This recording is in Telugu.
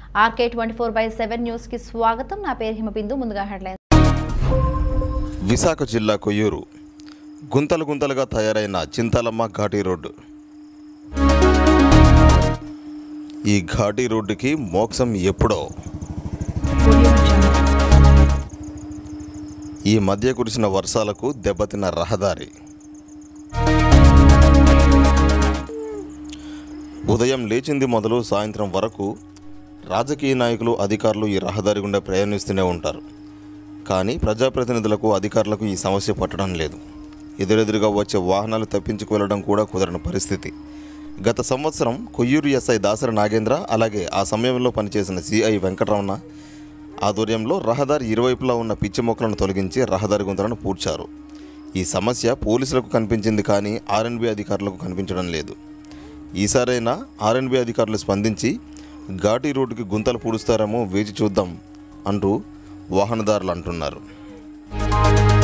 RK twenty four by seven news కి స్వాగతం నా పేరు హిమబిందు ముందుగా హెడ్లైన్స్ విశాఖ జిల్లా కొయ్యూరు గుంతలు గుంతలుగా తయారైన చింతలమ్మ ఘాటీ రోడ్డు ఈ ఘాటీ రోడ్డుకి మోక్షం ఎప్పుడో ఈ మధ్య కురిసిన వర్షాలకు దెబ్బతిన్న రహదారి ఉదయం లేచింది మొదలు సాయంత్రం వరకు రాజకీయ నాయకులు అధికారులు ఈ రహదారి గుండా ప్రయాణిస్తూనే ఉంటారు కానీ ప్రజాప్రతినిధులకు అధికారులకు ఈ సమస్య పట్టడం లేదు ఎదురెదురుగా వచ్చే వాహనాలు తప్పించుకు వెళ్ళడం కూడా కుదరని పరిస్థితి గత సంవత్సరం కొయ్యూరు ఎస్ఐ దాసరి నాగేంద్ర అలాగే ఆ సమయంలో పనిచేసిన సిఐ వెంకటరమణ ఆధ్వర్యంలో రహదారి ఇరువైపులా ఉన్న పిచ్చి మొక్కలను తొలగించి రహదారి గుంతలను పూడ్చారు ఈ సమస్య పోలీసులకు కనిపించింది కానీ ఆర్ఎన్బి అధికారులకు కనిపించడం లేదు ఈసారైనా ఆర్ఎన్బి అధికారులు స్పందించి ఘాటీ రోడ్డుకి గుంతలు పూడుస్తారేమో వేచి చూద్దాం అంటూ వాహనదారులు అంటున్నారు